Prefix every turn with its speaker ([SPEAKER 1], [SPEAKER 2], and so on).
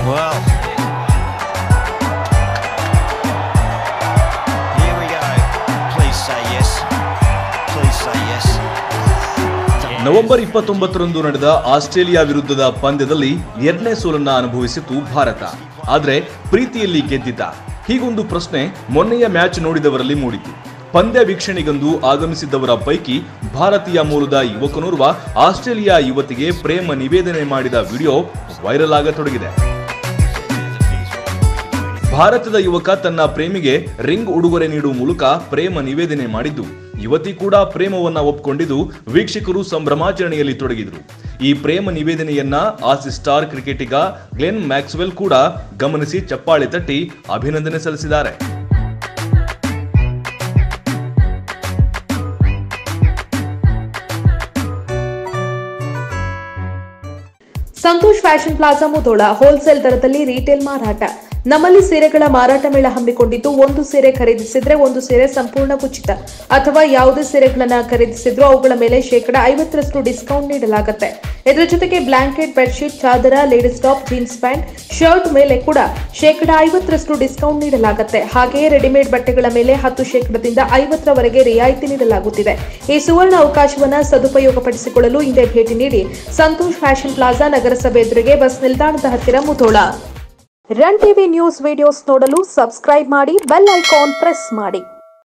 [SPEAKER 1] Well, here we go. Please say yes. Please say yes.
[SPEAKER 2] November ಇಪ್ಪತ್ತೊಂಬತ್ತರಂದು ನಡೆದ Australia ವಿರುದ್ಧದ ಪಂದ್ಯದಲ್ಲಿ ಎರಡನೇ ಸೋಲನ್ನ ಅನುಭವಿಸಿತು ಭಾರತ ಆದ್ರೆ ಪ್ರೀತಿಯಲ್ಲಿ ಗೆದ್ದಿದ್ದ ಹೀಗೊಂದು ಪ್ರಶ್ನೆ ಮೊನ್ನೆಯ ಮ್ಯಾಚ್ ನೋಡಿದವರಲ್ಲಿ ಮೂಡಿತು ಪಂದ್ಯ ವೀಕ್ಷಣೆಗೆಂದು ಆಗಮಿಸಿದ್ದವರ ಪೈಕಿ ಭಾರತೀಯ ಮೂಲದ ಯುವಕನೋರ್ವ ಆಸ್ಟ್ರೇಲಿಯಾ ಯುವತಿಗೆ ಪ್ರೇಮ ನಿವೇದನೆ ಮಾಡಿದ ವಿಡಿಯೋ ವೈರಲ್ ಆಗತೊಡಗಿದೆ ಭಾರತದ ಯುವಕ ತನ್ನ ಪ್ರೇಮಿಗೆ ರಿಂಗ್ ಉಡುಗೊರೆ ನೀಡುವ ಮೂಲಕ ಪ್ರೇಮ ನಿವೇದನೆ ಮಾಡಿದ್ದು ಯುವತಿ ಕೂಡ ಪ್ರೇಮವನ್ನ ಒಪ್ಪಿಕೊಂಡಿದ್ದು ವೀಕ್ಷಕರು ಸಂಭ್ರಮಾಚರಣೆಯಲ್ಲಿ ತೊಡಗಿದ್ರು ಈ ಪ್ರೇಮ ನಿವೇದನೆಯನ್ನ ಆಸಿ ಸ್ಟಾರ್ ಕ್ರಿಕೆಟಿಗ ಗ್ಲೆನ್ ಮ್ಯಾಕ್ಸ್ವೆಲ್ ಕೂಡ ಗಮನಿಸಿ ಚಪ್ಪಾಳೆ ತಟ್ಟಿ ಅಭಿನಂದನೆ ಸಲ್ಲಿಸಿದ್ದಾರೆ
[SPEAKER 3] Santosh fashion plaza Mudhol wholesale ದರದಲ್ಲಿ ರೀಟೇಲ್ ಮಾರಾಟ ನಮ್ಮಲ್ಲಿ ಸೀರೆಗಳ ಮಾರಾಟ ಮೇಳ ಹಮ್ಮಿಕೊಂಡಿದ್ದು ಒಂದು ಸೀರೆ ಖರೀದಿಸಿದ್ರೆ ಒಂದು ಸೀರೆ ಸಂಪೂರ್ಣ ಉಚಿತ ಅಥವಾ ಯಾವುದೇ ಸೀರೆಗಳನ್ನ ಖರೀದಿಸಿದ್ರೂ ಅವುಗಳ ಮೇಲೆ ಶೇಕಡ ಐವತ್ತರಷ್ಟು ಡಿಸ್ಕೌಂಟ್ ನೀಡಲಾಗುತ್ತೆ ಇದರ ಜೊತೆಗೆ ಬ್ಲಾಂಕೆಟ್ ಬೆಡ್ಶೀಟ್ ಚಾದರ ladies top jeans pant shirt ಮೇಲೆ ಕೂಡ ಶೇಕಡ ಐವತ್ತರಷ್ಟು ಡಿಸ್ಕೌಂಟ್ ನೀಡಲಾಗುತ್ತೆ ಹಾಗೆಯೇ ರೆಡಿಮೇಡ್ ಬಟ್ಟೆಗಳ ಮೇಲೆ ಹತ್ತು ಶೇಕಡದಿಂದ ಐವತ್ತರವರೆಗೆ ರಿಯಾಯಿತಿ ನೀಡಲಾಗುತ್ತಿದೆ ಈ ಸುವರ್ಣ ಅವಕಾಶವನ್ನ ಸದುಪಯೋಗಪಡಿಸಿಕೊಳ್ಳಲು ಹಿಂದೆ ಭೇಟಿ ನೀಡಿ ಸಂತೋಷ್ ಫ್ಯಾಷನ್ ಪ್ಲಾಜಾ ನಗರಸಭೆ ಎದುರಿಗೆ ಬಸ್ ನಿಲ್ದಾಣದ ಹತ್ತಿರ Mudhol run TV news videos ನೋಡಲು ಸಬ್ಸ್ಕ್ರೈಬ್ ಮಾಡಿ ಬೆಲ್ ಐಕಾನ್ ಪ್ರೆಸ್ ಮಾಡಿ